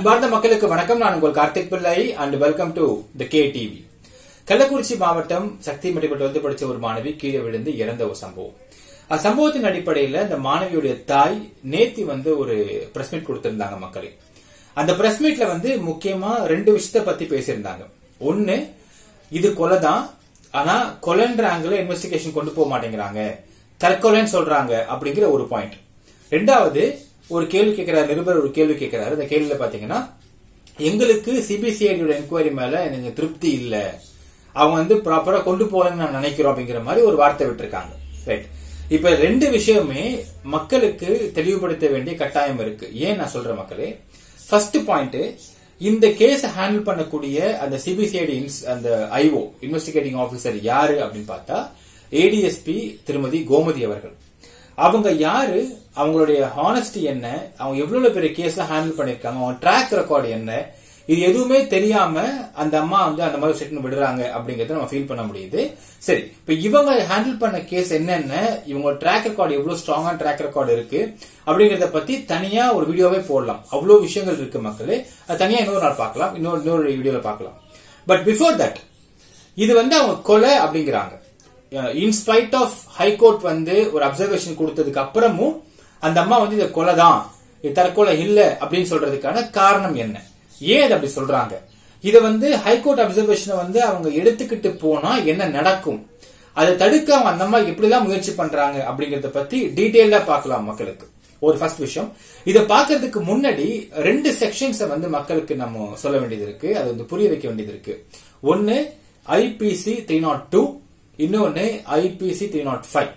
அன்பார்ந்த மக்களுக்கு வணக்கம் நான் உங்கள் Karthik Pillai and welcome to the K TV Kallakurichi மாவட்டம் சக்தி மெடிக்கல் டுவெல்த் படிச்ச ஒரு மாணவி கீழே விழுந்து இறந்த ஒரு சம்பவம் அந்த சம்பவத்தின் அடிப்படையில் இந்த மாணவியுடைய தாய் நேத்தி வந்து ஒரு பிரஸ் மீட் கொடுத்திருந்தாங்க மக்களே அந்த பிரஸ் மீட்ல வந்து முக்கியமா ரெண்டு விஷயத்த பத்தி பேசியிருந்தாங்க ஒன்னு இது கொலை தான் ஆனா கொலைன்ற ஆங்கிள் இன்வெஸ்டிகேஷன் கொண்டு போக மாட்டேங்கிறாங்க தற்கொலைன்னு சொல்றாங்க அப்படிங்கிற ஒரு பாயிண்ட் ரெண்டாவது ஒரு கேள்வி கேட்கிறார் நிருபர் ஒரு கேள்வி கேட்கிறாரு அந்த கேள்வியில பாத்தீங்கன்னா எங்களுக்கு சிபிசிஐடியோட என்கொயரி மேல எனக்கு திருப்தி இல்ல அவங்க வந்து ப்ராப்பரா கொண்டு போகலன்னு நான் நினைக்கிறோம் அப்படிங்கிற மாதிரி ஒரு வார்த்தை விட்டுருக்காங்க ரைட் இப்ப ரெண்டு விஷயமே மக்களுக்கு தெளிவுபடுத்த வேண்டிய கட்டாயம் இருக்கு ஏன் நான் சொல்றேன் மக்களே ஃபர்ஸ்ட் பாயிண்ட் இந்த கேஸ் ஹேண்டில் பண்ணக்கூடிய அந்த சிபிசிஐடி அந்த ஐஓ இன்வெஸ்டிகேட்டிங் ஆபீசர் யாரு அப்படின்னு பார்த்தா ஏடிஎஸ்பி திருமதி கோமதி அவர்கள் அவங்க யாரு அவங்களுடைய ஹானஸ்டி என்ன அவங்க எவ்வளவு பெரிய கேஸ்ல ஹேண்டில் பண்ணிருக்காங்க அவங்க ட்ராக் ரெக்கார்டு என்ன இது எதுவுமே தெரியாம அந்த அம்மா வந்து அந்த மாதிரி ஸ்டேட்மெண்ட் விடுறாங்க அப்படிங்கறத நம்ம ஃபீல் பண்ண முடியுது சரி இப்ப இவங்க ஹேண்டில் பண்ண கேஸ் என்னென்ன இவங்க ட்ராக் ரெக்கார்டு எவ்வளவு ஸ்ட்ராங்கான ட்ராக் ரெக்கார்டு இருக்கு அப்படிங்கறத பத்தி தனியா ஒரு வீடியோவே போடலாம் அவ்வளவு விஷயங்கள் இருக்கு மக்களே அது தனியா இன்னொரு நாள் பார்க்கலாம் இன்னொரு இன்னொரு வீடியோல பார்க்கலாம் பட் பிஃபோர் தட் இது வந்து அவங்க கொலை அப்படிங்கிறாங்க இன்ஸ்பைட் ஆஃப் ஹைகோர்ட் வந்து ஒரு அப்சர்வேஷன் கொடுத்ததுக்கு அப்புறமும் அந்த அம்மா வந்து இது கொலை தான் இது தற்கொலை இல்ல அப்படின்னு சொல்றதுக்கான காரணம் என்ன ஏன் இது அப்படி சொல்றாங்க இதை வந்து ஹைகோர்ட் அப்சர்வேஷனை வந்து அவங்க எடுத்துக்கிட்டு போனா என்ன நடக்கும் அதை தடுக்க அவங்க அந்த அம்மா எப்படிலாம் முயற்சி பண்றாங்க அப்படிங்கறத பத்தி டீட்டெயிலா பார்க்கலாம் மக்களுக்கு ஒரு ஃபர்ஸ்ட் விஷயம் இதை பாக்குறதுக்கு முன்னாடி ரெண்டு செக்ஷன்ஸ் வந்து மக்களுக்கு நம்ம சொல்ல வேண்டியது இருக்கு அது வந்து புரிய வைக்க வேண்டியது இருக்கு ஒன்னு ஐபிசி த்ரீ நாட் டூ இன்னொன்னு ஐபிசி த்ரீ நாட் ஃபைவ்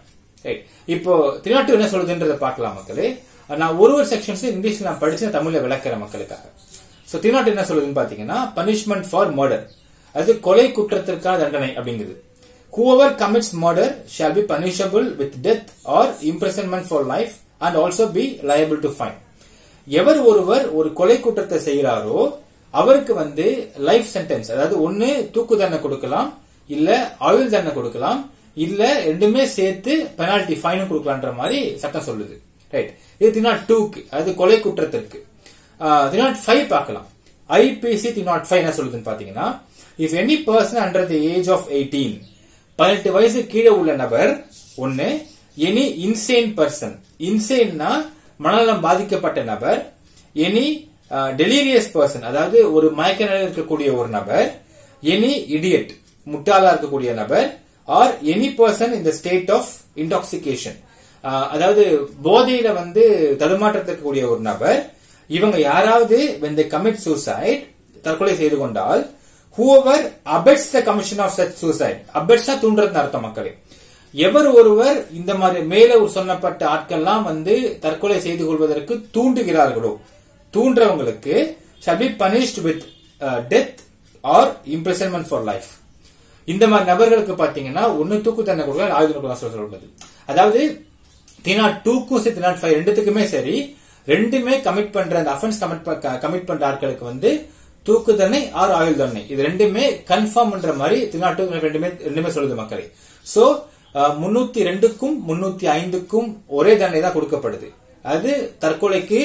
இப்போ த்ரீ நாட் டூ என்ன சொல்லுதுன்றத பார்க்கலாம் மக்களே நான் ஒரு ஒரு செக்ஷன்ஸ் இங்கிலீஷ்ல நான் படிச்சு தமிழ்ல விளக்குறேன் மக்களுக்காக சோ த்ரீ நாட் என்ன சொல்லுதுன்னு பாத்தீங்கன்னா பனிஷ்மெண்ட் ஃபார் மர்டர் அது கொலை குற்றத்திற்கான தண்டனை அப்படிங்குது whoever commits murder shall be punishable with death or imprisonment for life and also be liable to fine எவர் ஒருவர் ஒரு கொலை குற்றத்தை செய்யறாரோ அவருக்கு வந்து லைஃப் சென்டென்ஸ் அதாவது ஒன்னு தூக்கு தண்டனை கொடுக்கலாம் இல்ல ஆயுள் தண்டனை கொடுக்கலாம் இல்ல ரெண்டுமே சேர்த்து பெனால்டி ஃபைனும் கொடுக்கலான்ற மாதிரி சட்டம் சொல்லுது ரைட் இது த்ரீ நாட் டூக்கு அதாவது கொலை குற்றத்திற்கு த்ரீ நாட் ஃபைவ் பார்க்கலாம் ஐபிசி த்ரீ நாட் ஃபைவ் என்ன சொல்லுதுன்னு பாத்தீங்கன்னா if any person under the age of eighteen பதினெட்டு வயசு கீழே உள்ள நபர் ஒன்னு எனி இன்சேன் பர்சன் இன்சேன்னா மனநலம் பாதிக்கப்பட்ட நபர் எனி டெலீரியஸ் பர்சன் அதாவது ஒரு மயக்க நிலையில் இருக்கக்கூடிய ஒரு நபர் எனி இடியட் முட்டாளா இருக்கக்கூடிய நபர் ஆர் எனி பர்சன் இந்த ஸ்டேட் ஆஃப் இன்டாக்சிகேஷன் அதாவது போதையில வந்து தடுமாற்றத்திற்கு கூடிய ஒரு நபர் இவங்க யாராவது when they commit suicide தற்கொலை செய்து கொண்டால் whoever abets the commission of such suicide abets தூண்டுறது அர்த்தம் மக்களே எவர் ஒருவர் இந்த மாதிரி மேலே சொன்னப்பட்ட ஆட்கள்லாம் வந்து தற்கொலை செய்து கொள்வதற்கு தூண்டுகிறார்களோ தூண்டுறவங்களுக்கு shall be punished with death or imprisonment for life இந்த மாதிரி நபர்களுக்கு பாத்தீங்கன்னா ஒன்னு தூக்கு தண்டனை கொடுக்கலாம் ஆயுத கொடுக்கலாம் சொல்றது அதாவது தினா டூக்கும் சரி தினா ஃபைவ் ரெண்டுத்துக்குமே சரி ரெண்டுமே கமிட் பண்ற அந்த அஃபென்ஸ் கமிட் கமிட் பண்ற ஆட்களுக்கு வந்து தூக்கு தண்டனை ஆர் ஆயுள் தண்டனை இது ரெண்டுமே கன்ஃபார்ம் பண்ற மாதிரி தினா டூ ரெண்டுமே ரெண்டுமே சொல்லுது மக்களே சோ முன்னூத்தி ரெண்டுக்கும் முன்னூத்தி ஐந்துக்கும் ஒரே தண்டனை தான் கொடுக்கப்படுது அது தற்கொலைக்கு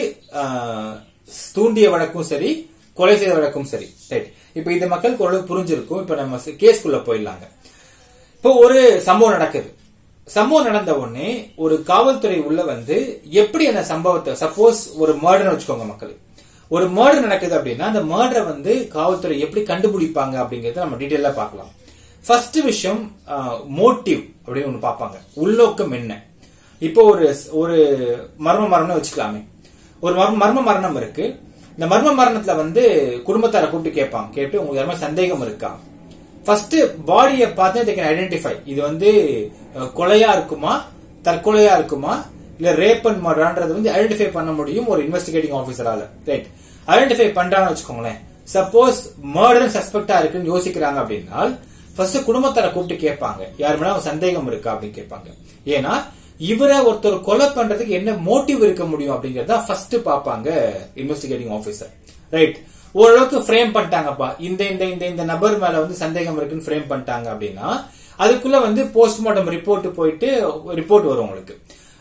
தூண்டிய வழக்கும் சரி கொலை செய்த வழக்கும் சரி ரைட் இப்ப இந்த மக்களுக்கு ஓரளவு புரிஞ்சிருக்கும் இப்ப நம்ம கேஸ்குள்ள போயிடலாங்க இப்போ ஒரு சம்பவம் நடக்குது சம்பவம் நடந்த உடனே ஒரு காவல்துறை உள்ள வந்து எப்படி அந்த சம்பவத்தை சப்போஸ் ஒரு மர்டர் வச்சுக்கோங்க மக்கள் ஒரு மர்டர் நடக்குது அப்படின்னா அந்த மர்டரை வந்து காவல்துறை எப்படி கண்டுபிடிப்பாங்க அப்படிங்கறத நம்ம டீட்டெயிலா பார்க்கலாம் ஃபர்ஸ்ட் விஷயம் மோட்டிவ் அப்படின்னு ஒண்ணு பார்ப்பாங்க உள்நோக்கம் என்ன இப்போ ஒரு ஒரு மர்ம மரணம் வச்சுக்கலாமே ஒரு மர்ம மரணம் இருக்கு இந்த மர்ம மரணத்துல வந்து குடும்பத்தார கூப்பிட்டு கேட்பாங்க கேட்டு உங்களுக்கு யாருமே சந்தேகம் இருக்கா ஃபர்ஸ்ட் பாடியை பார்த்து தே கேன் ஐடென்டிஃபை இது வந்து கொலையா இருக்குமா தற்கொலையா இருக்குமா இல்ல ரேப் அண்ட் மர்டர்ன்றது வந்து ஐடென்டிஃபை பண்ண முடியும் ஒரு இன்வெஸ்டிகேட்டிங் ஆபீசரால ரைட் ஐடென்டிஃபை பண்றாங்கன்னு வச்சுக்கோங்களேன் சப்போஸ் மர்டர் சஸ்பெக்டா இருக்குன்னு யோசிக்கிறாங்க அப்படின்னா ஃபர்ஸ்ட் குடும்பத்தார கூப்பிட்டு கேட்பாங்க யார் மேல சந்தேகம் இருக்கா அப்படின்னு கேட்பாங்க ஏன்னா இவரை ஒருத்தர் கொலை பண்றதுக்கு என்ன மோட்டிவ் இருக்க முடியும் அப்படிங்கறத ஃபர்ஸ்ட் பாப்பாங்க இன்வெஸ்டிகேட்டிங் ஆபீசர் ரைட் ஓரளவுக்கு ஃப்ரேம் பண்ணிட்டாங்கப்பா இந்த இந்த இந்த இந்த நபர் மேல வந்து சந்தேகம் இருக்குன்னு ஃப்ரேம் பண்ணிட்டாங்க அப்படின்னா அதுக்குள்ள வந்து போஸ்ட்மார்ட்டம் ரிப்போர்ட் போயிட்டு ரிப்போர்ட் வரும் உங்களுக்கு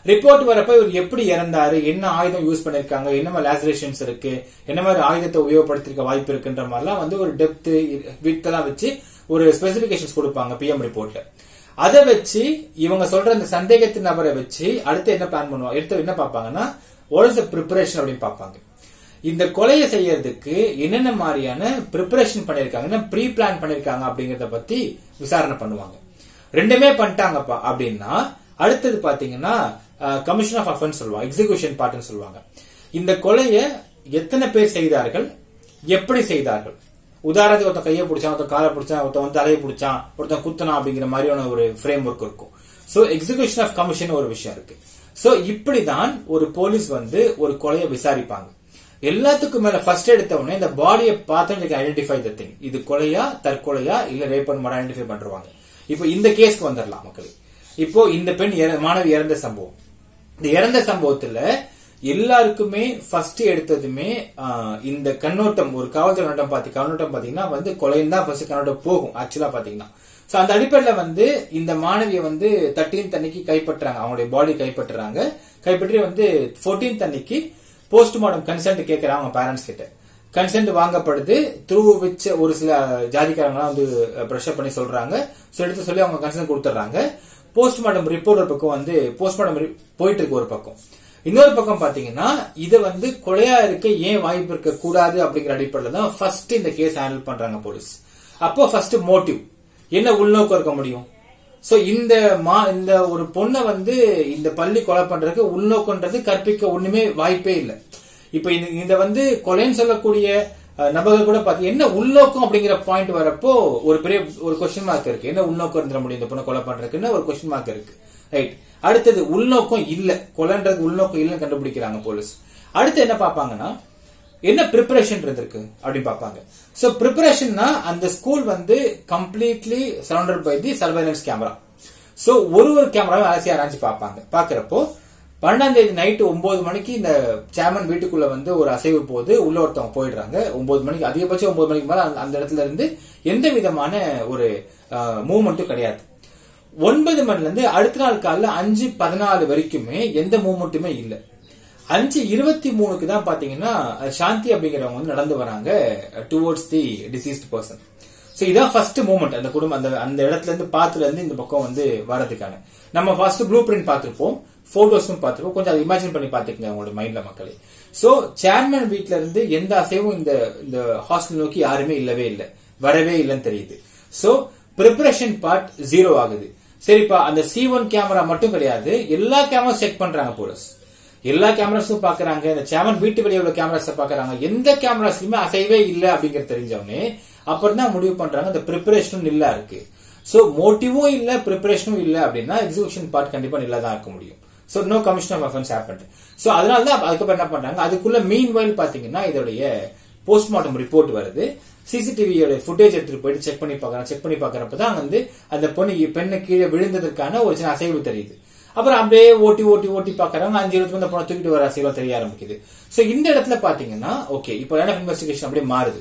ரிப்போர்ட் வரப்ப இவர் எப்படி இறந்தாரு என்ன ஆயுதம் யூஸ் பண்ணிருக்காங்க என்ன மாதிரி லாசரேஷன்ஸ் இருக்கு என்ன மாதிரி ஆயுதத்தை உபயோகப்படுத்திருக்க வாய்ப்பு இருக்குன்ற மாதிரிலாம் வந்து ஒரு டெப்த் வித்தெல்லாம் வச்சு ஒரு ஸ்பெசிபிகேஷன்ஸ் கொடுப்பாங்க பிஎம் ரிப்போர்ட்ல அதை வச்சு இவங்க சொல்ற அந்த சந்தேகத்தின் நபரை வச்சு அடுத்து என்ன பிளான் பண்ணுவாங்க அடுத்து என்ன பார்ப்பாங்கன்னா வாட் இஸ் ப்ரிப்பரேஷன் அப்படின்னு பார்ப்பாங்க இந்த கொலையை செய்யறதுக்கு என்னென்ன மாதிரியான ப்ரிப்பரேஷன் பண்ணிருக்காங்க என்ன ப்ரீ பிளான் பண்ணிருக்காங்க அப்படிங்கறத பத்தி விசாரணை பண்ணுவாங்க ரெண்டுமே பண்ணிட்டாங்கப்பா அப்படின்னா அடுத்தது பாத்தீங்கன்னா கமிஷன் ஆஃப் அஃபென்ஸ் சொல்லுவாங்க எக்ஸிகியூஷன் பார்ட்னு சொல்லுவாங்க இந்த கொலையை எத்தனை பேர் செய்தார்கள் எப்படி செய்தார்கள் உதாரணத்துக்கு ஒருத்தன் கையை பிடிச்சான் ஒருத்தன் காலை பிடிச்சான் ஒருத்தன் வந்து தலையை பிடிச்சான் ஒருத்தன் குத்தனா அப்படிங்கிற மாதிரியான ஒரு ஃப்ரேம் ஒர்க் இருக்கும் சோ எக்ஸிகியூஷன் ஆஃப் கமிஷன் ஒரு விஷயம் இருக்கு சோ இப்படிதான் ஒரு போலீஸ் வந்து ஒரு கொலையை விசாரிப்பாங்க எல்லாத்துக்கும் மேல ஃபர்ஸ்ட் எடுத்த உடனே இந்த பாடியை பார்த்து ஐடென்டிஃபை த திங் இது கொலையா தற்கொலையா இல்ல ரேப் பண்ண ஐடென்டிஃபை பண்றாங்க இப்போ இந்த கேஸ்க்கு வந்துடலாம் மக்கள் இப்போ இந்த பெண் இற- மாணவி இறந்த சம்பவம் இந்த இறந்த சம்பவத்துல எல்லாருக்குமே ஃபர்ஸ்ட் எடுத்ததுமே ஆஹ், இந்த கண்ணோட்டம் ஒரு காவல்துறை கண்ணோட்டம் பாத்தி கண்ணோட்டம் பாத்தீங்கன்னா வந்து கொலைன்னு தான் ஃபர்ஸ்ட் கண்ணோட்டம் போகும் ஆக்சுவலா பாத்தீங்கன்னா சோ அந்த அடிப்படையில வந்து இந்த மாணவியை வந்து தேர்ட்டீன்த் அன்னைக்கு கைப்பற்றுறாங்க அவங்களுடைய பாடி கைப்பற்றுறாங்க கைப்பற்றி வந்து ஃபோர்டீன்த் அன்னைக்கு போஸ்ட்மார்டம் கன்சென்ட் கேட்கறாங்க அவங்க பேரண்ட்ஸ் கிட்ட கன்சென்ட் வாங்கப்படுது த்ரூ விச் ஒரு சில ஜாதிக்காரங்களாம் வந்து ப்ரெஷர் பண்ணி சொல்றாங்க So, எடுத்து சொல்லி அவங்க கன்சென்ட் கொடுத்துட்றாங்க போஸ்ட்மார்டம் ரிப்போர்ட் ஒரு பக்கம் வந்து போஸ்ட்மார்டம் போயிட்டு இருக்கு ஒரு பக்கம் இன்னொரு பக்கம் பாத்தீங்கன்னா இதை வந்து கொலையா இருக்க ஏன் வாய்ப்பு இருக்க கூடாது அப்படிங்கிற அடிப்படையில் தான் ஃபர்ஸ்ட் இந்த கேஸ் ஹேண்டில் பண்றாங்க போலீஸ் அப்போ ஃபர்ஸ்ட் மோட்டிவ் என்ன உள்நோக்கம் இருக்க முடியும் சோ இந்த மா இந்த ஒரு பொண்ணை வந்து இந்த பள்ளி கொலை பண்றதுக்கு உள்நோக்கம்ன்றது கற்பிக்க ஒண்ணுமே வாய்ப்பே இல்லை இப்ப இந்த இந்த வந்து கொலைன்னு சொல்லக்கூடிய அஹ், நபர்கள் கூட பாத்து என்ன உள்நோக்கம் அப்படிங்கிற பாயிண்ட் வரப்போ ஒரு பெரிய ஒரு கொஸ்டின் மார்க் இருக்கு என்ன உள்நோக்கம் இருந்துட முடியும் இந்த பொண்ணை கொலை பண்றதுக்குன்னு ஒரு கொஸ்டின் மார்க் இருக்கு ரைட் அடுத்தது உள்நோக்கம் இல்ல கொலைன்றது உள்நோக்கம் இல்லைன்னு கண்டுபிடிக்கிறாங்க போலீஸ் அடுத்து என்ன பார்ப்பாங்கன்னா என்ன ப்ரிப்பரேஷன் இருந்திருக்கு அப்படின்னு பார்ப்பாங்க சோ ப்ரிப்பரேஷன்னா அந்த ஸ்கூல் வந்து completely surrounded by the surveillance camera so ஒரு ஒரு கேமராவும் அலசி ஆராய்ச்சி பார்ப்பாங்க பாக்குறப்போ பன்னெண்டாம் தேதி நைட்டு ஒன்பது மணிக்கு இந்த சேர்மன் வீட்டுக்குள்ள வந்து ஒரு அசைவு போது உள்ள ஒருத்தவங்க போயிடுறாங்க ஒன்பது மணிக்கு அதிகபட்சம் ஒன்பது மணிக்கு மேல அந்த- அந்த இடத்துல இருந்து எந்த விதமான ஒரு மூவ்மெண்ட்டும் கிடையாது ஒன்பது மணில இருந்து அடுத்த நாள் காலைல அஞ்சு பதினாலு வரைக்குமே எந்த மூவ்மெண்ட்டுமே இல்ல அஞ்சு இருபத்தி மூணுக்கு தான் பாத்தீங்கன்னா சாந்தி அப்படிங்கிறவங்க வந்து நடந்து வராங்க towards the deceased person so இதான் ஃபர்ஸ்ட் மூமெண்ட் அந்த குடும்பம் அந்த அந்த இடத்துல இருந்து பாத்துல இருந்து இந்த பக்கம் வந்து வரதுக்கான நம்ம ஃபர்ஸ்ட் ப்ளூ பிரிண்ட் பார்த்திருப்போம் போட்டோஸும் பார்த்திருப்போம் கொஞ்சம் அதை இமேஜின் பண்ணி பாத்துக்கங்க உங்களோட மைண்ட்ல மக்களே சோ சேர்மன் வீட்ல இருந்து எந்த அசைவும் இந்த இந்த ஹாஸ்டல் நோக்கி யாருமே இல்லவே இல்லை வரவே இல்லைன்னு தெரியுது சோ ப்ரிப்பரேஷன் பார்ட் ஜீரோ ஆகுது சரிப்பா அந்த சி ஒன் கேமரா மட்டும் கிடையாது எல்லா கேமரா செக் பண்றாங்க போலீஸ் எல்லா கேமராஸும் பாக்குறாங்க இந்த சேமன் வீட்டு வெளியே உள்ள கேமராஸ் பாக்குறாங்க எந்த கேமராஸ்லயுமே அசைவே இல்ல அப்படிங்கறது தெரிஞ்சவனே அப்புறம் தான் முடிவு பண்றாங்க இந்த ப்ரிப்பரேஷனும் இல்ல இருக்கு சோ மோட்டிவும் இல்ல ப்ரிப்பரேஷனும் இல்ல அப்படின்னா எக்ஸிகியூஷன் பார்ட் கண்டிப்பா இல்ல தான் இருக்க முடியும் so no commission of offence happen so அதனால தான் அதுக்கப்புறம் என்ன பண்றாங்க அதுக்குள்ள மீன் வயல் பாத்தீங்கன்னா இதோடைய போஸ்ட்மார்ட்டம் ரிப்போர்ட் வருது சிசிடிவியோட ஃபுட்டேஜ் எடுத்துட்டு போயிட்டு செக் பண்ணி பார்க்கறாங்க செக் பண்ணி பார்க்கறப்ப தான் வந்து அந்த பொண்ணு பெண்ணை கீழே விழுந்ததற்கான ஒரு சின்ன அசைவு தெரியுது அப்புறம் அப்படியே ஓட்டி ஓட்டி ஓட்டி பாக்குறாங்க அஞ்சு இருபத்தி அந்த பொண்ணை தூக்கிட்டு வர அசைவா தெரிய ஆரம்பிக்குது சோ இந்த இடத்துல பாத்தீங்கன்னா ஓகே இப்போ என்ன இன்வெஸ்டிகேஷன் அப்படியே மாறுது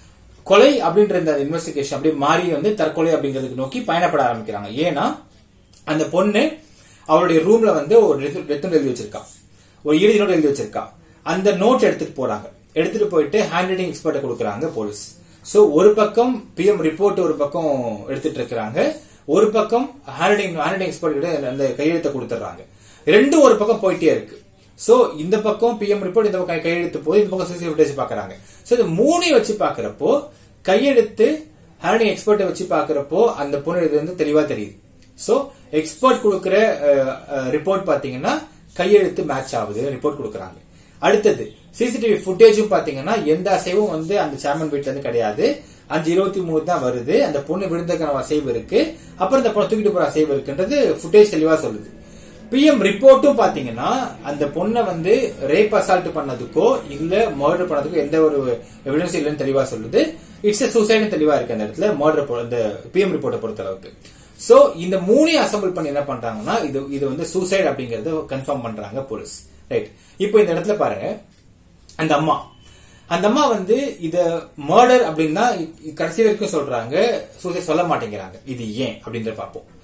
கொலை அப்படின்ற இந்த இன்வெஸ்டிகேஷன் அப்படியே மாறி வந்து தற்கொலை அப்படிங்கிறதுக்கு நோக்கி பயணப்பட ஆரம்பிக்கிறாங்க ஏன்னா அந்த பொண்ணு அவளுடைய ரூம்ல வந்து ஒரு ரெத்தம் எழுதி வச்சிருக்கா ஒரு இறுதி நோட் எழுதி வச்சிருக்கா அந்த நோட் எடுத்துட்டு போறாங்க எடுத்துட்டு போயிட்டு ஹேண்ட் ரைட்டிங் எக்ஸ்பர்ட்ட கொடுக்குறாங்க போலீஸ் சோ ஒரு பக்கம் பிஎம் ரிப்போர்ட் ஒரு பக்கம் எடுத்துட்டு இருக்காங்க ஒரு பக்கம் handwriting handwriting expert கிட்ட அந்த கையெழுத்தை கொடுத்துறாங்க ரெண்டும் ஒரு பக்கம் போயிட்டே இருக்கு சோ இந்த பக்கம் பிஎம் ரிப்போர்ட் இந்த பக்கம் கையெழுத்து போய் இந்த பக்கம் சிசிடிவி ஃபுட்டேஜ் பாக்குறாங்க சோ இது மூணையும் வச்சு பாக்குறப்போ கையெழுத்து ஹேண்டிங் எக்ஸ்பர்ட்டை வச்சு பாக்குறப்போ அந்த பொண்ணு இது வந்து தெளிவா தெரியுது சோ எக்ஸ்பர்ட் கொடுக்கிற ரிப்போர்ட் பாத்தீங்கன்னா கையெழுத்து மேட்ச் ஆகுது ரிப்போர்ட் கொடுக்கறாங்க அடுத்தது சிசிடிவி ஃபுட்டேஜும் பாத்தீங்கன்னா எந்த அசைவும் வந்து அந்த சேர்மன் வீட்ல இருந்து கிடையாது அஞ்சு இருபத்தி மூணு தான் வருது அந்த பொண்ணு விழுந்ததுக்கான அசைவு இருக்கு அப்புறம் இந்த பொண்ணு தூக்கிட்டு போற அசைவு இருக்குன்றது ஃபுட்டேஜ் தெளிவா சொல்லுது பிஎம் ரிப்போர்ட்டும் பாத்தீங்கன்னா அந்த பொண்ணை வந்து ரேப் அசால்ட் பண்ணதுக்கோ இல்ல மர்டர் பண்ணதுக்கோ எந்த ஒரு எவிடன்ஸ் இல்லைன்னு தெளிவா சொல்லுது இட்ஸ் எ சூசைடு தெளிவா இருக்கு அந்த இடத்துல மர்டர் அந்த பிஎம் ரிப்போர்ட்டை பொறுத்த அளவுக்கு சோ இந்த மூணையும் அசம்பிள் பண்ணி என்ன பண்றாங்கன்னா இது இது வந்து சூசைடு அப்படிங்கறத கன்ஃபார்ம் பண்றாங்க போலீஸ் ரைட் இப்போ இந்த இடத்துல பாருங்க அந்த அம்மா அந்த அம்மா வந்து இத மர்டர் அப்படின்னா இ- கடைசி வரைக்கும் சொல்றாங்க சூசைட் சொல்ல மாட்டேங்கிறாங்க இது ஏன் அப்படின்ற பார்ப்போம்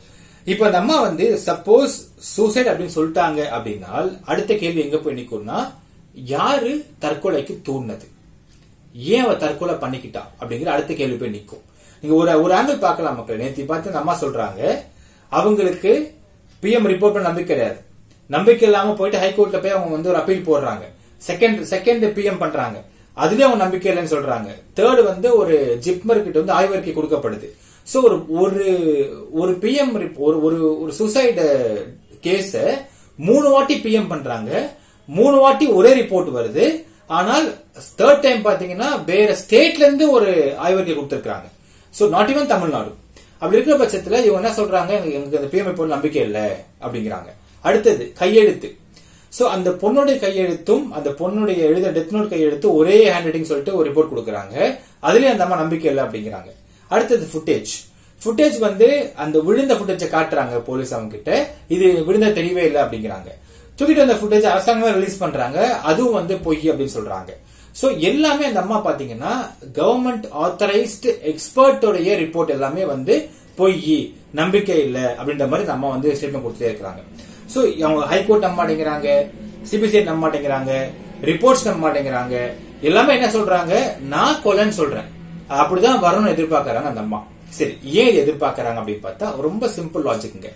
இப்ப அந்த அம்மா வந்து சப்போஸ் சூசைட் அப்படின்னு சொல்லிட்டாங்க அப்படின்னா அடுத்த கேள்வி எங்க போய் நிக்கும்னா யாரு தற்கொலைக்கு தூண்டினது ஏன் அவ தற்கொலை பண்ணிக்கிட்டா அப்படிங்கிற அடுத்த கேள்வி போய் நிக்கும் நீங்க ஒரு ஒரு ஆங்கிள் பார்க்கலாம் மக்கள் நேத்தி பார்த்து அந்த அம்மா சொல்றாங்க அவங்களுக்கு பிஎம் ரிப்போர்ட் பண்ண நம்பிக்கை கிடையாது நம்பிக்கை இல்லாம போயிட்டு ஹைகோர்ட்ல போய் அவங்க வந்து ஒரு அப்பீல் போடுறாங்க செகண்ட் செகண்ட் பிஎம் பண்றாங்க அதுலயும் அவங்க நம்பிக்கை இல்லைன்னு சொல்றாங்க தேர்ட் வந்து ஒரு ஜிப்மர் கிட்ட வந்து ஆய்வறிக்கை கொடுக்கப்படுது சோ ஒரு ஒரு ஒரு பிஎம் ஒரு ஒரு ஒரு சூசைடு கேஸ மூணு வாட்டி பிஎம் பண்றாங்க மூணு வாட்டி ஒரே ரிப்போர்ட் வருது ஆனால் தேர்ட் டைம் பாத்தீங்கன்னா வேற ஸ்டேட்ல இருந்து ஒரு ஆய்வறிக்கை கொடுத்திருக்காங்க சோ நாட் ஈவன் தமிழ்நாடு அப்படி இருக்கிற பட்சத்துல இவங்க என்ன சொல்றாங்க எனக்கு எனக்கு அந்த பிஎம் ரிப்போர்ட் நம்பிக்கை இல்லை அப்படிங்கிறாங்க அடுத்தது கையெழுத்து சோ அந்த பொண்ணுடைய கையெழுத்தும் அந்த பொண்ணுடைய எழுத டெத் நோட் கையெழுத்து ஒரே ஹேண்ட் ரைட்டிங் சொல்லிட்டு ஒரு ரிப்போர்ட் கொடுக்குறாங்க அதுலயும் அந்த அம்மா நம்பிக்கை இல்லை அப்படிங்கிறாங்க அடுத்தது ஃபுட்டேஜ் ஃபுட்டேஜ் வந்து அந்த விழுந்த ஃபுட்டேஜை காட்டுறாங்க போலீஸ் அவங்க கிட்ட இது விழுந்த தெரியவே இல்லை அப்படிங்கிறாங்க தூக்கிட்டு வந்த ஃபுட்டேஜ் அரசாங்கமே ரிலீஸ் பண்றாங்க அதுவும் வந்து பொய் அப்படின்னு சொல்றாங்க சோ எல்லாமே அந்த அம்மா பாத்தீங்கன்னா கவர்மெண்ட் ஆத்தரைஸ்டு எக்ஸ்பர்ட்டோடைய ரிப்போர்ட் எல்லாமே வந்து பொய் நம்பிக்கை இல்ல அப்படின்ற மாதிரி அந்த அம்மா வந்து ஸ்டேட்மெண்ட் கொடுத்துட்டே இருக்கிறாங்க சோ அவங்க ஹைகோர்ட் நம்ப மாட்டேங்கிறாங்க சிபிசிஐ நம்ப மாட்டேங்கிறாங்க ரிப்போர்ட்ஸ் நம்ப மாட்டேங்கிறாங்க எல்லாமே என்ன சொல்றாங்க நான் கொலைன்னு சொல்றேன் அப்படிதான் வரணும்னு எதிர்பார்க்கறாங்க அந்த அம்மா சரி ஏன் இது எதிர்பார்க்கறாங்க அப்படின்னு பார்த்தா ரொம்ப சிம்பிள் லாஜிக்குங்க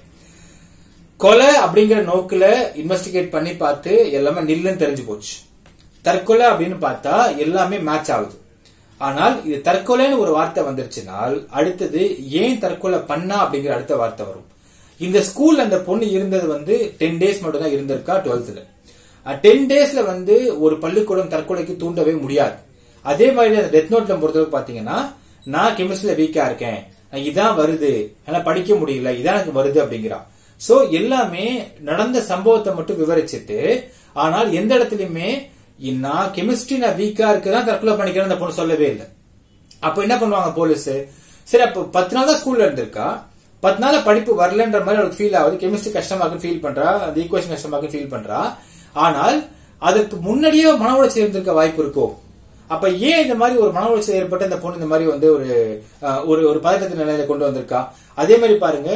கொலை அப்படிங்கிற நோக்குல இன்வெஸ்டிகேட் பண்ணி பார்த்து எல்லாமே நில்லுன்னு தெரிஞ்சு போச்சு தற்கொலை அப்படின்னு பார்த்தா எல்லாமே மேட்ச் ஆகுது ஆனால் இது தற்கொலைன்னு ஒரு வார்த்தை வந்துருச்சுனால் அடுத்தது ஏன் தற்கொலை பண்ணா அப்படிங்கிற அடுத்த வார்த்தை வரும் இந்த ஸ்கூல்ல அந்த பொண்ணு இருந்தது வந்து டென் டேஸ் மட்டும் தான் இருந்திருக்கா டுவெல்த்ல டென் டேஸ்ல வந்து ஒரு பள்ளிக்கூடம் தற்கொலைக்கு தூண்டவே முடியாது அதே மாதிரி அந்த டெத் நோட்ல பொறுத்தவரை பாத்தீங்கன்னா நான் கெமிஸ்ட்ரியில வீக்கா இருக்கேன் இதான் வருது என்னால படிக்க முடியல இதான் எனக்கு வருது அப்படிங்கிறா சோ எல்லாமே நடந்த சம்பவத்தை மட்டும் விவரிச்சுட்டு ஆனால் எந்த இடத்துலயுமே நான் கெமிஸ்ட்ரி நான் வீக்கா இருக்குதான் தற்கொலை பண்ணிக்கிறேன் அந்த பொண்ணு சொல்லவே இல்லை அப்ப என்ன பண்ணுவாங்க போலீஸ் சரி அப்ப பத்து நாள் தான் ஸ்கூல்ல இருந்திருக்கா பத்து நாள் படிப்பு வரலன்ற மாதிரி அவளுக்கு ஃபீல் ஆகுது கெமிஸ்ட்ரி கஷ்டமா இருக்கு ஃபீல் பண்றா அந்த ஈக்குவேஷன் கஷ்டமா இருக்கு ஃபீல் பண்றா ஆனால் அதற்கு முன்னாடியே மன உளைச்சல் இருந்திருக்க வாய்ப்பு இருக்கோ அப்ப ஏன் இந்த மாதிரி ஒரு மன உளைச்சல் ஏற்பட்டு இந்த பொண்ணு இந்த மாதிரி வந்து ஒரு ஒரு ஒரு பதட்டத்தின் நிலையில கொண்டு வந்திருக்கா அதே மாதிரி பாருங்க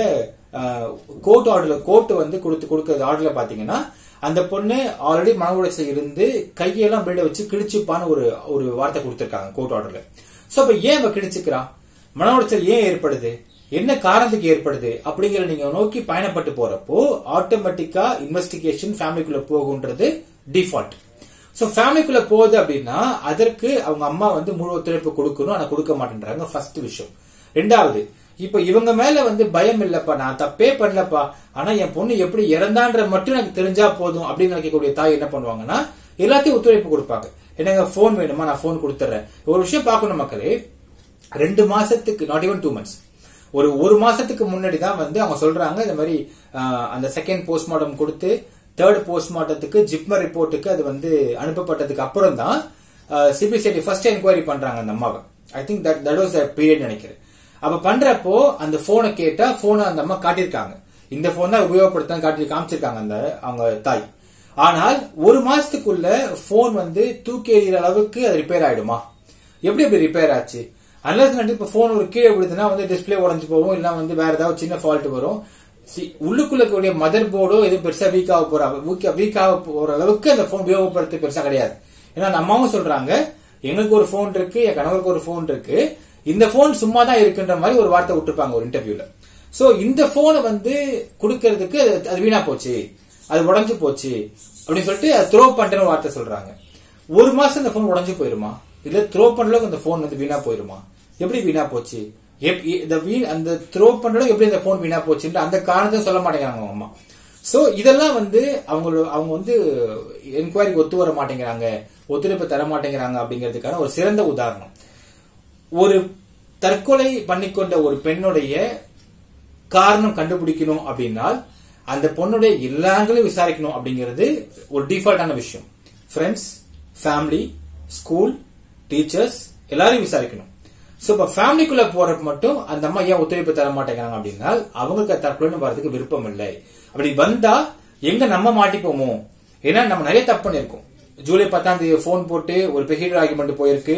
கோர்ட் ஆர்டர்ல கோர்ட் வந்து கொடுத்து கொடுக்கறது ஆர்டர்ல பாத்தீங்கன்னா அந்த பொண்ணு ஆல்ரெடி மன உளைச்சல் இருந்து கையெல்லாம் பிளேட வச்சு கிழிச்சுப்பான்னு ஒரு ஒரு வார்த்தை கொடுத்திருக்காங்க கோர்ட் ஆர்டர்ல சோ அப்ப ஏன் அவ கிழிச்சுக்கிறா மன உளைச்சல் ஏன் ஏற்படுது என்ன காரணத்துக்கு ஏற்படுது அப்படிங்கிற நீங்க நோக்கி பயணப்பட்டு போறப்போ ஆட்டோமேட்டிக்கா இன்வெஸ்டிகேஷன் ஃபேமிலிக்குள்ள போகுன்றது டிஃபால்ட் சோ ஃபேமிலிக்குள்ள போகுது அப்படின்னா அதற்கு அவங்க அம்மா வந்து முழு ஒத்துழைப்பு கொடுக்கணும் ஆனா கொடுக்க மாட்டேன்றாங்க ஃபர்ஸ்ட் விஷயம் ரெண்டாவது இப்ப இவங்க மேல வந்து பயம் இல்லப்பா நான் தப்பே பண்ணலப்பா ஆனா என் பொண்ணு எப்படி இறந்தான்ற மட்டும் எனக்கு தெரிஞ்சா போதும் அப்படின்னு நினைக்கக்கூடிய தாய் என்ன பண்ணுவாங்கன்னா எல்லாத்தையும் ஒத்துழைப்பு கொடுப்பாங்க எனக்கு போன் வேணுமா நான் போன் கொடுத்துறேன் ஒரு விஷயம் பார்க்கணும் மக்களே ரெண்டு மாசத்துக்கு நாட் ஈவன் டூ மந்த்ஸ் ஒரு ஒரு மாசத்துக்கு முன்னாடி தான் வந்து அவங்க சொல்றாங்க இந்த மாதிரி அந்த செகண்ட் போஸ்ட்மார்ட்டம் கொடுத்து தேர்ட் போஸ்ட்மார்ட்டத்துக்கு ஜிப்மர் ரிப்போர்ட்டுக்கு அது வந்து அனுப்பப்பட்டதுக்கு அப்புறம் தான் சிபிசிஐடி ஃபர்ஸ்ட் என்கொயரி பண்றாங்க அந்த அம்மாவை I think that that was period நினைக்கிறேன் அப்ப பண்றப்போ அந்த போனை கேட்டா போனை அந்த அம்மா காட்டியிருக்காங்க இந்த போன் தான் உபயோகப்படுத்த காட்டி காமிச்சிருக்காங்க அந்த அவங்க தாய் ஆனால் ஒரு மாசத்துக்குள்ள போன் வந்து தூக்கி எறிகிற அளவுக்கு அது ரிப்பேர் ஆயிடுமா எப்படி எப்படி ரிப்பேர் ஆச்சு அன்லஸ் நட்டு இப்ப போன் ஒரு கீழே விழுதுன்னா வந்து டிஸ்பிளே உடஞ்சு போகும் இல்ல வந்து வேற ஏதாவது சின்ன ஃபால்ட் வரும் உள்ளுக்குள்ள கூடிய மதர் போர்டோ எதுவும் பெருசா வீக் ஆக போற வீக் ஆக போற அளவுக்கு அந்த போன் உபயோகப்படுத்த பெருசா கிடையாது ஏன்னா அம்மாவும் சொல்றாங்க எங்களுக்கு ஒரு போன் இருக்கு என் கணவருக்கு ஒரு போன் இருக்கு இந்த போன் சும்மா தான் இருக்குன்ற மாதிரி ஒரு வார்த்தை விட்டுருப்பாங்க ஒரு இன்டர்வியூல சோ இந்த போனை வந்து கொடுக்கறதுக்கு அது வீணா போச்சு அது உடஞ்சு போச்சு அப்படின்னு சொல்லிட்டு த்ரோ பண்றேன்னு வார்த்தை சொல்றாங்க ஒரு மாசம் இந்த போன் உடஞ்சு போயிருமா இல்ல த்ரோ பண்றதுக்கு அந்த போன் வந்து வீணா போயிருமா எப்படி வீணா போச்சு இந்த வீண் அந்த த்ரோ பண்றதுக்கு எப்படி இந்த போன் வீணா போச்சுன்ற அந்த காரணத்தை சொல்ல மாட்டேங்கிறாங்க அவங்க அம்மா சோ இதெல்லாம் வந்து அவங்க அவங்க வந்து என்கொயரிக்கு ஒத்து வர மாட்டேங்கிறாங்க ஒத்துழைப்பு தர மாட்டேங்கிறாங்க அப்படிங்கிறதுக்கான ஒரு சிறந்த உதாரணம் ஒரு தற்கொலை பண்ணிக்கொண்ட ஒரு பெண்ணுடைய காரணம் கண்டுபிடிக்கணும் அப்படின்னா அந்த பொண்ணுடைய எல்லாங்களையும் விசாரிக்கணும் அப்படிங்கிறது ஒரு டிஃபால்ட்டான விஷயம் ஃப்ரெண்ட்ஸ் ஃபேமிலி ஸ்கூல் டீச்சர்ஸ் எல்லாரையும் விசாரிக்கணும் சோ இப்ப ஃபேமிலிக்குள்ள போறப்ப மட்டும் அந்த அம்மா ஏன் ஒத்துழைப்பு தர மாட்டேங்கிறாங்க அப்படின்னா அவங்களுக்கு தற்கொலைன்னு வரதுக்கு விருப்பம் இல்லை அப்படி வந்தா எங்க நம்ம மாட்டிப்போமோ ஏன்னா நம்ம நிறைய தப்பு பண்ணிருக்கோம் ஜூலை பத்தாம் தேதி போன் போட்டு ஒரு பெஹீடர் ஆர்குமெண்ட் போயிருக்கு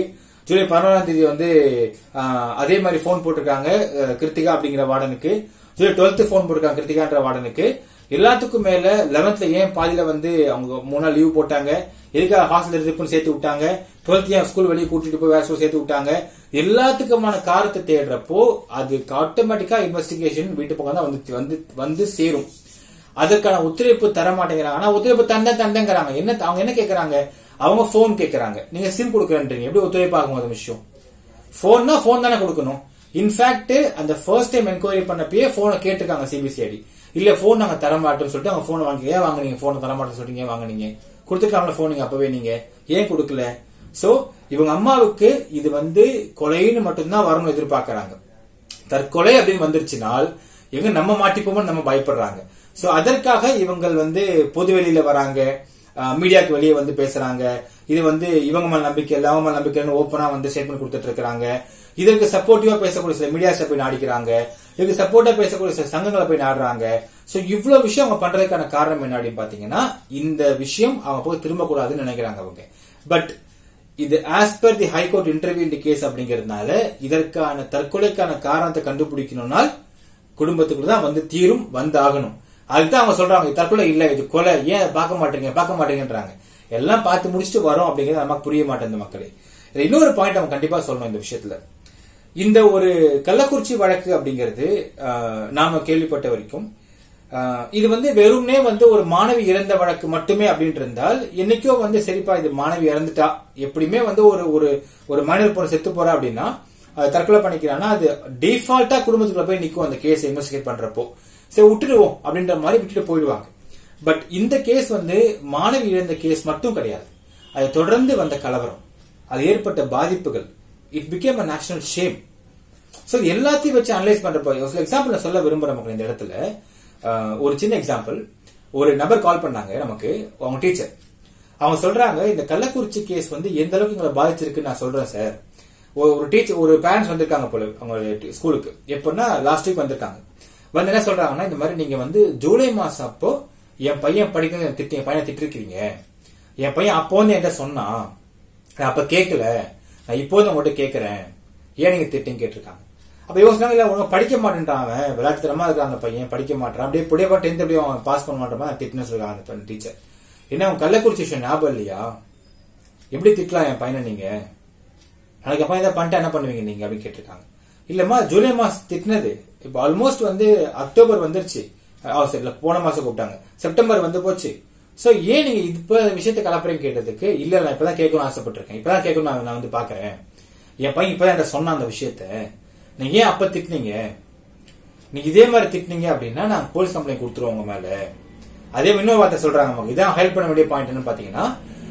ஜூலை பதினோராம் தேதி வந்து ஆஹ், அதே மாதிரி போன் போட்டிருக்காங்க அஹ், கிருத்திகா அப்படிங்கிற வார்டனுக்கு ஜூலை டுவெல்த் போன் போட்டிருக்காங்க கிருத்திகான்ற வார்டனுக்கு எல்லாத்துக்கும் மேல லெவன்த்ல ஏன் பாதியில வந்து அவங்க மூணு நாள் லீவ் போட்டாங்க எதுக்காக ஹாஸ்டல் இருக்குன்னு சேர்த்து விட்டாங்க டுவெல்த் ஏன் ஸ்கூல் வெளியே கூட்டிட்டு போய் வேற ஸ்கூல் சேர்த்து விட்டாங்க எல்லாத்துக்குமான காரணத்தை தேடுறப்போ அதுக்கு ஆட்டோமேட்டிக்கா இன்வெஸ்டிகேஷன் வீட்டு பக்கம் தான் வந்து வந்து வந்து சேரும் அதற்கான ஒத்துழைப்பு தர மாட்டேங்கிறாங்க ஆனா ஒத்துழைப்பு தந்த தந்தங்கிறாங்க என்ன அவங்க என்ன கேக்குறாங்க அவங்க போன் கேக்குறாங்க நீங்க சிம் கொடுக்குறேன்றீங்க எப்படி ஒத்துழைப்பு ஆகும் அந்த விஷயம் போன்னா போன் தானே கொடுக்கணும் இன்ஃபேக்ட் அந்த ஃபர்ஸ்ட் டைம் என்கொயரி பண்ணப்பயே போனை கேட்டிருக்காங்க சிபிசிஐடி இல்ல போன் நாங்க தர மாட்டோம்னு சொல்லிட்டு அவங்க போன் வாங்கி ஏன் வாங்குனீங்க போன் தர மாட்டோம்னு சொல்லிட்டு ஏன் வாங்குனீங்க கொடுத்துருக்காங்களா போன் நீங்க அப்பவே நீங்க ஏன் கொடுக்கல சோ இவங்க அம்மாவுக்கு இது வந்து கொலைன்னு மட்டும்தான் வரணும் எதிர்பார்க்கறாங்க தற்கொலை அப்படின்னு வந்துருச்சுனால் எங்க நம்ம மாட்டிப்போமோ நம்ம பயப்படுறாங்க சோ அதற்காக இவங்கள் வந்து பொது வெளியில வராங்க மீடியாக்கு வெளியே வந்து பேசுறாங்க இது வந்து இவங்க மேல நம்பிக்கை இல்ல அவங்க மேல நம்பிக்கை இல்லைன்னு ஓப்பனா வந்து ஸ்டேட்மெண்ட் கொடுத்துட்டு இருக்காங்க இதற்கு சப்போர்ட்டிவா பேசக்கூடிய சில மீடியாஸை போய் நாடிக்கிறாங்க இதுக்கு சப்போர்ட்டா பேசக்கூடிய சில சங்கங்களை போய் நாடுறாங்க சோ இவ்வளவு விஷயம் அவங்க பண்றதுக்கான காரணம் என்ன அப்படின்னு பாத்தீங்கன்னா இந்த விஷயம் அவங்க போய் திரும்ப கூடாதுன்னு நினைக்கிறாங்க அவங்க பட் இது as per the high court interview இந்த கேஸ் அப்படிங்கறதுனால இதற்கான தற்கொலைக்கான காரணத்தை கண்டுபிடிக்கணும்னால் குடும்பத்துக்குள்ள தான் வந்து தீரும் வந்து ஆகணும் அதுதான் அவங்க சொல்றாங்க இது தற்கொலை இல்ல இது கொலை ஏன் பார்க்க மாட்டீங்க பார்க்க மாட்டீங்கன்றாங்க எல்லாம் பார்த்து முடிச்சுட்டு வரோம் அப்படிங்கிறது நமக்கு புரிய மாட்டேன் மக்களே இதுல இன்னொரு பாயிண்ட் அவங்க கண்டிப்பா சொல்லணும் இந்த விஷயத்துல இந்த ஒரு கள்ளக்குறிச்சி வழக்கு அப்படிங்கிறது ஆஹ், நாம கேள்விப்பட்ட வரைக்கும் ஆஹ், இது வந்து வெறும்னே வந்து ஒரு மாணவி இறந்த வழக்கு மட்டுமே அப்படின்ட்டு இருந்தால் என்னைக்கோ வந்து சரிப்பா இது மாணவி இறந்துட்டா எப்படியுமே வந்து ஒரு ஒரு ஒரு மனிதர் பொண்ணு செத்து போறா அப்படின்னா அது தற்கொலை பண்ணிக்கிறான்னா அது டிஃபால்ட்டா குடும்பத்துக்குள்ள போய் நிக்கும் அந்த கேஸ் இன்வெஸ்டிகேட் பண்றப்போ சரி விட்டுடுவோம் அப்படின்ற மாதிரி விட்டுட்டு போயிடுவாங்க பட் இந்த கேஸ் வந்து மாணவி இழந்த கேஸ் மட்டும் கிடையாது அது தொடர்ந்து வந்த கலவரம் அது ஏற்பட்ட பாதிப்புகள் it became a national shame so இது எல்லாத்தையும் வச்சு அனலைஸ் பண்றப்போ ஒரு எக்ஸாம்பிள் நான் சொல்ல விரும்புறேன் மக்கள் இந்த இடத்துல அஹ், ஒரு சின்ன எக்ஸாம்பிள் ஒரு நபர் கால் பண்ணாங்க நமக்கு அவங்க டீச்சர் அவங்க சொல்றாங்க இந்த கள்ளக்குறிச்சி கேஸ் வந்து எந்த அளவுக்கு எங்களை பாதிச்சிருக்குன்னு நான் சொல்றேன் சார் ஒரு- ஒரு டீச்சர் ஒரு பேரண்ட்ஸ் வந்திருக்காங்க போல அவங்க ஸ்கூலுக்கு எப்பன்னா லாஸ்ட் வீக் வந்திருக்காங்க வந்து என்ன சொல்றாங்கன்னா இந்த மாதிரி நீங்க வந்து ஜூலை மாசம் அப்போ என் பையன் படிக்க திட்டி என் பையனை திட்டிருக்கீங்க என் பையன் அப்போ வந்து என்கிட்ட சொன்னான் நான் அப்ப கேட்கல நான் இப்போது உங்கள்கிட்ட கேட்கறேன் ஏன் நீங்க திட்டின்னு கேட்டிருக்காங்க அப்ப இவங்க சொன்னாங்க இல்ல உனக்கு படிக்க மாட்டேன்றான் அவன் விளையாட்டுத்தனமா இருக்கான் அந்த பையன் படிக்க மாட்டான் அப்படியே புடிய டென்த் அப்படியே அவன் பாஸ் பண்ண மாட்டேன் நான் திட்டினு சொல்லிருக்காங்க அந்த டீச்சர் என்ன அவன் கள்ளக்குறிச்சி விஷயம் ஞாபகம் இல்லையா எப்படி திட்டலாம் என் பையனை நீங்க நாளைக்கு அப்பா இதை பண்ணிட்டா என்ன பண்ணுவீங்க நீங்க அப்படின்னு கேட்டிருக்காங்க இல்லம்மா ஜூலை மாசம் திட்டினது இப்போ ஆல்மோஸ்ட் வந்து அக்டோபர் வந்துருச்சு ஆ, சரி இல்ல போன மாசம் கூப்பிட்டாங்க செப்டம்பர் வந்து போச்சு சோ ஏன் நீங்க இப்ப விஷயத்த கலப்புறேன் கேட்டதுக்கு இல்ல நான் இப்பதான் கேட்கணும்னு ஆசைப்பட்டிருக்கேன் இப்பதான் கேட்கணும் நான் நான் வந்து பாக்குறேன் என் பையன் இப்பதான் என்கிட்ட சொன்னான் அந்த விஷயத்த நீங்க ஏன் அப்ப திட்டினீங்க நீங்க இதே மாதிரி திட்டினீங்க அப்படின்னா நான் போலீஸ் கம்ப்ளைண்ட் கொடுத்துருவோம் உங்க மேல அதே மாதிரி இன்னொரு வார்த்தை சொல்றாங்க நமக்கு இதான் ஹெல்ப் பண்ண வேண்டிய பாயிண்ட் என்னன்னு பாத்தீங்கன்னா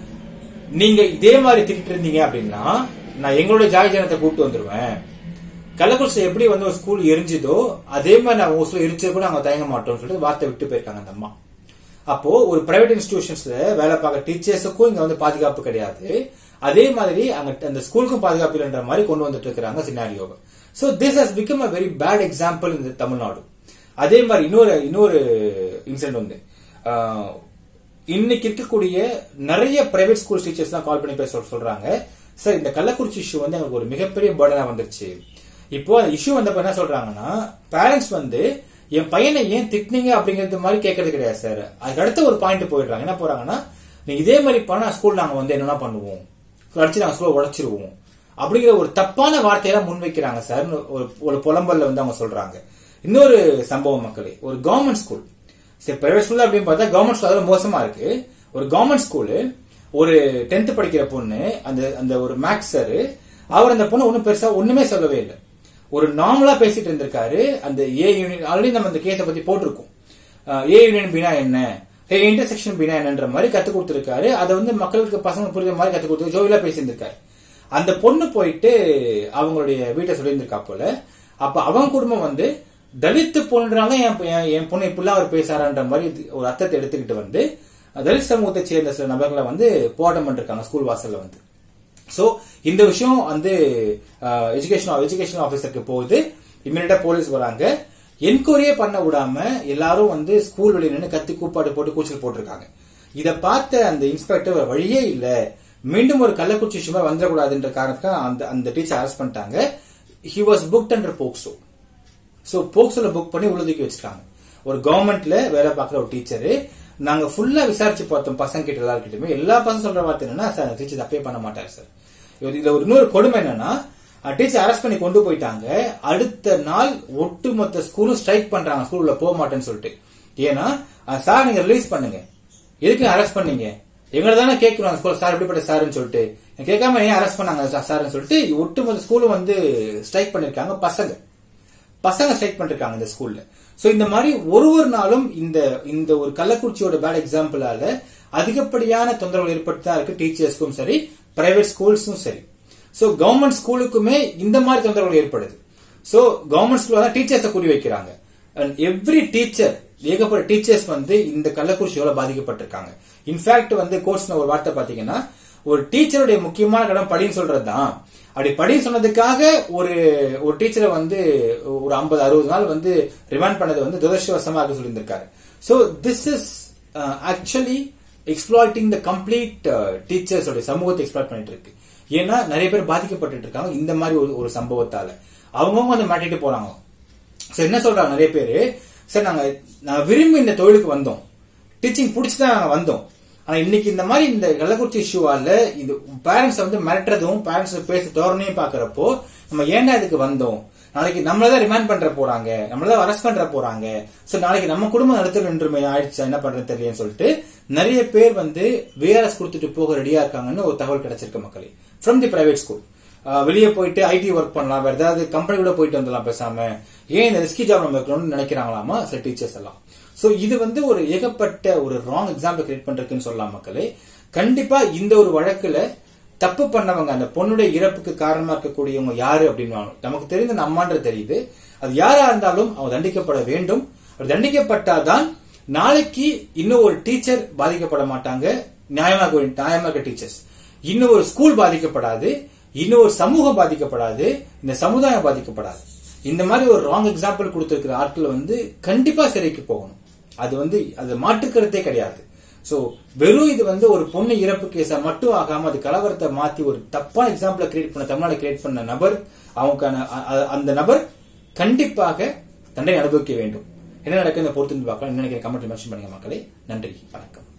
நீங்க இதே மாதிரி திட்டிட்டு இருந்தீங்க அப்படின்னா நான் எங்களோட ஜாய் ஜனத்தை கூப்பிட்டு வந்துருவேன் கள்ளக்குறிச்சி எப்படி வந்து ஒரு ஸ்கூல் எரிஞ்சுதோ அதே மாதிரி நான் உங்க ஸ்கூல் எரிச்சது கூட அவங்க தயங்க மாட்டோம்னு சொல்லிட்டு வார்த்தை விட்டு போயிருக்காங்க அந்த அம்மா அப்போ ஒரு பிரைவேட் இன்ஸ்டிடியூஷன்ஸ்ல வேலை பார்க்க டீச்சர்ஸுக்கும் இங்க வந்து பாதுகாப்பு கிடையாது அதே மாதிரி அங்க அந்த ஸ்கூலுக்கும் பாதுகாப்பு இல்லைன்ற மாதிரி கொண்டு வந்துட்டு இருக்கிறாங்க சினாரியோவை so this has become a very bad example இந்த தமிழ்நாடு அதே மாதிரி இன்னொரு இன்னொரு இன்சிடென்ட் வந்து ஆஹ், இன்னைக்கு இருக்கக்கூடிய நிறைய பிரைவேட் ஸ்கூல் டீச்சர்ஸ் தான் கால் பண்ணி பேச சொல்றாங்க சார் இந்த கள்ளக்குறிச்சி இஷ்யூ வந்து எங்களுக்கு ஒரு மிகப்பெரிய பேர்டனா வந்துருச்சு இப்போ அந்த இஷ்யூ வந்தப்ப என்ன சொல்றாங்கன்னா பேரண்ட்ஸ் வந்து என் பையனை ஏன் திட்டினீங்க அப்படிங்கிறது மாதிரி கேட்கறது கிடையாது சார் அதுக்கு அடுத்த ஒரு பாயிண்ட் போயிடுறாங்க என்ன போறாங்கன்னா நீ இதே மாதிரி பண்ணா ஸ்கூல் நாங்க வந்து என்னென்ன பண்ணுவோம் அடிச்சு நாங்க ஸ்கூல் உடைச்சிருவோம் அப்படிங்கிற ஒரு தப்பான வார்த்தையெல்லாம் முன்வைக்கிறாங்க சார் ஒரு ஒரு புலம்பல்ல வந்து அவங்க சொல்றாங்க இன்னொரு சம்பவம் மக்களே ஒரு கவர்மெண்ட் ஸ்கூல் சரி பிரைவேட் ஸ்கூல் அப்படின்னு பார்த்தா கவர்மெண்ட் ஸ்கூல் அதோட மோசமா இருக்கு ஒரு கவர்மெண்ட் ஸ்கூலு ஒரு டென்த் படிக்கிற பொண்ணு அந்த அந்த ஒரு மேக்ஸ் சார் அவர் அந்த பொண்ணு ஒன்றும் பெருசா ஒண்ணுமே சொல்லவே இல்லை ஒரு நார்மலா பேசிட்டு இருந்திருக்காரு அந்த ஏ யூனியன் ஆல்ரெடி நம்ம அந்த கேஸை பத்தி போட்டிருக்கோம் ஏ யூனியன் பினா என்ன ஏ இன்டர்செக்ஷன் பினா என்னன்ற மாதிரி கத்து கொடுத்திருக்காரு அதை வந்து மக்களுக்கு பசங்க புரியுற மாதிரி கத்து கொடுத்து ஜோவிலா பேசியிருந்திருக்காரு அந்த பொண்ணு போயிட்டு அவங்களுடைய வீட்டை சொல்லியிருந்திருக்கா போல அப்ப அவங்க குடும்பம் வந்து தலித்து பொண்ணுறாங்க என் என் என் பொண்ணு இப்படிலாம் அவர் பேசாரான்ற மாதிரி இது ஒரு அர்த்தத்தை எடுத்துக்கிட்டு வந்து தலித் சமூகத்தை சேர்ந்த சில நபர்களை வந்து போராட்டம் பண்ணிருக்காங்க ஸ்கூல் வாசல்ல வந்து சோ இந்த விஷயம் வந்து எஜுகேஷன் எஜுகேஷன் ஆபீசருக்கு போகுது இம்மிடியா போலீஸ் வராங்க என்கொயரியே பண்ண விடாம எல்லாரும் வந்து ஸ்கூல் வெளியே நின்று கத்தி கூப்பாடு போட்டு கூச்சல் போட்டிருக்காங்க இத பார்த்த அந்த இன்ஸ்பெக்டர் வேற வழியே இல்ல மீண்டும் ஒரு கள்ளக்குறிச்சி இஷ்யூ மாதிரி வந்துடக்கூடாதுன்ற காரணத்துக்காக அந்த அந்த டீச்சர் அரெஸ்ட் பண்ணிட்டாங்க he was booked under POCSO so போக்சோல புக் பண்ணி உள்ள தூக்கி வச்சிருக்காங்க ஒரு கவர்மெண்ட்ல வேலை பார்க்குற ஒரு டீச்சர் நாங்க ஃபுல்லா விசாரிச்சு பார்த்தோம் பசங்க கிட்ட எல்லாருக்கிட்டுமே எல்லா பசங்க சொல்ற வார்த்தை என்னன்னா சார் டீச்சர் தப்பே பண்ண மாட்டார் சார் இதுல ஒரு இன்னொரு கொடுமை என்னன்னா டீச்சர் அரெஸ்ட் பண்ணி கொண்டு போயிட்டாங்க அடுத்த நாள் ஒட்டுமொத்த ஸ்கூலும் ஸ்ட்ரைக் பண்றாங்க ஸ்கூல்ல போக மாட்டேன்னு சொல்லிட்டு ஏன்னா சார் நீங்க ரிலீஸ் பண்ணுங்க எதுக்கு அரெஸ்ட் பண்ணீங்க எங்களை தானே கேட்கிறோம் ஸ்கூல் சார் எப்படிப்பட்ட சார்னு சொல்லிட்டு கேட்காம ஏன் அரெஸ்ட் பண்ணாங்க சார்னு சொல்லிட்டு ஒட்டுமொத்த ஸ்கூலும் வந்து ஸ்ட்ரைக் பண்ணிருக்காங்க பசங்க பசங்க ஸ்ட்ரைக் பண்ணிருக்காங்க இந்த ஸ்கூல்ல சோ இந்த மாதிரி ஒரு ஒரு நாளும் இந்த இந்த ஒரு கள்ளக்குறிச்சியோட பேட் எக்ஸாம்பிளால அதிகப்படியான தொந்தரவுகள் ஏற்பட்டு தான் இருக்கு டீச்சர்ஸ்க்கும் சரி பிரைவேட் ஸ்கூல்ஸும் சரி சோ கவர்மெண்ட் ஸ்கூலுக்குமே இந்த மாதிரி தொந்தரவுகள் ஏற்படுது சோ கவர்மெண்ட் ஸ்கூல்ல தான் டீச்சர்ஸை குறி வைக்கிறாங்க அண்ட் எவ்ரி டீச்சர் ஏகப்பட்ட டீச்சர்ஸ் வந்து இந்த கள்ளக்குறிச்சியோட பாதிக்கப்பட்டிருக்காங்க இன்ஃபேக்ட் வந்து கோர்ஸ் ஒரு வார்த்தை பாத்தீங்கன்னா ஒரு டீச்சருடைய முக்கியமான கடன் படின்னு சொல்றது தான் அப்படி படி சொன்னதுக்காக ஒரு ஒரு டீச்சரை வந்து ஒரு ஐம்பது அறுபது நாள் வந்து ரிமாண்ட் பண்ணது வந்து துரதிருஷ்டவசமாக சொல்லியிருந்திருக்காரு so this is actually exploiting the complete teachers சமூகத்தை எக்ஸ்ப்ளாய்ட் பண்ணிட்டு இருக்கு ஏன்னா நிறைய பேர் பாதிக்கப்பட்டு இருக்காங்க இந்த மாதிரி ஒரு ஒரு சம்பவத்தால அவங்கவுங்க வந்து மாட்டிட்டு போறாங்க ஸோ என்ன சொல்றாங்க நிறைய பேர் சார் நாங்க நாங்க விரும்பி இந்த தொழிலுக்கு வந்தோம் டீச்சிங் பிடிச்சிதான் நாங்க வந்தோம் ஆனா இன்னைக்கு இந்த மாதிரி இந்த கள்ளக்குறிச்சி இஷ்யூவால இது பேரண்ட்ஸ் வந்து மிரட்டுறதும் பேரண்ட்ஸ் பேச தோரணையும் பாக்குறப்போ நம்ம ஏன்டா இதுக்கு வந்தோம் நாளைக்கு நம்மளதான் ரிமாண்ட் பண்ற போறாங்க நம்மளதான் அரெஸ்ட் பண்ற போறாங்க சோ நாளைக்கு நம்ம குடும்பம் நடத்தல் நின்றுமே ஆயிடுச்சு என்ன பண்றது தெரியலன்னு சொல்லிட்டு நிறைய பேர் வந்து விஆர்எஸ் கொடுத்துட்டு போக ரெடியா இருக்காங்கன்னு ஒரு தகவல் கிடைச்சிருக்கு மக்களே ஃப்ரம் தி பிரைவேட் ஸ்கூல் வெளியே போயிட்டு ஐடி ஒர்க் பண்ணலாம் வேற ஏதாவது கம்பெனி கூட போயிட்டு வந்துடலாம் பேசாம ஏன் இந்த ரிஸ்கி ஜாப் நம்ம இருக்கணும்னு நினைக்கிறாங்களாமா சில டீச்சர்ஸ் எல்லாம் சோ இது வந்து ஒரு ஏகப்பட்ட ஒரு ராங் எக்ஸாம்பிள் கிரியேட் பண்றதுன்னு சொல்லலாம் மக்களே கண்டிப்பா இந்த ஒரு வழக்குல தப்பு பண்ணவங்க அந்த பொண்ணுடைய இறப்புக்கு காரணமா இருக்கக்கூடியவங்க யாரு அப்படின்னு நமக்கு தெரிந்த அந்த அம்மான்றது தெரியுது அது யாரா இருந்தாலும் அவங்க தண்டிக்கப்பட வேண்டும் அப்படி தண்டிக்கப்பட்டாதான் நாளைக்கு இன்னும் ஒரு டீச்சர் பாதிக்கப்பட மாட்டாங்க நியாயமாக நியாயமாக இருக்க டீச்சர்ஸ் இன்னும் ஒரு ஸ்கூல் பாதிக்கப்படாது இன்னும் ஒரு சமூகம் பாதிக்கப்படாது இந்த சமுதாயம் பாதிக்கப்படாது இந்த மாதிரி ஒரு ராங் எக்ஸாம்பிள் கொடுத்திருக்கிற ஆட்கள் வந்து கண்டிப்பா சிறைக்கு போகணும் அது வந்து அது மாற்றுக்கருத்தே கிடையாது சோ வெறும் இது வந்து ஒரு பொண்ணு இறப்பு கேஸா மட்டும் ஆகாம அது கலவரத்தை மாத்தி ஒரு தப்பான எக்ஸாம்பிள கிரியேட் பண்ண தமிழ்நாடு கிரியேட் பண்ண நபர் அவங்களுக்கான அந்த நபர் கண்டிப்பாக தண்டனை அனுபவிக்க வேண்டும் என்ன நடக்குது பொறுத்து பார்க்கலாம் என்ன நினைக்கிற கமெண்ட் மென்ஷன் பண்ணுங்க மக்களே நன்றி வணக்கம்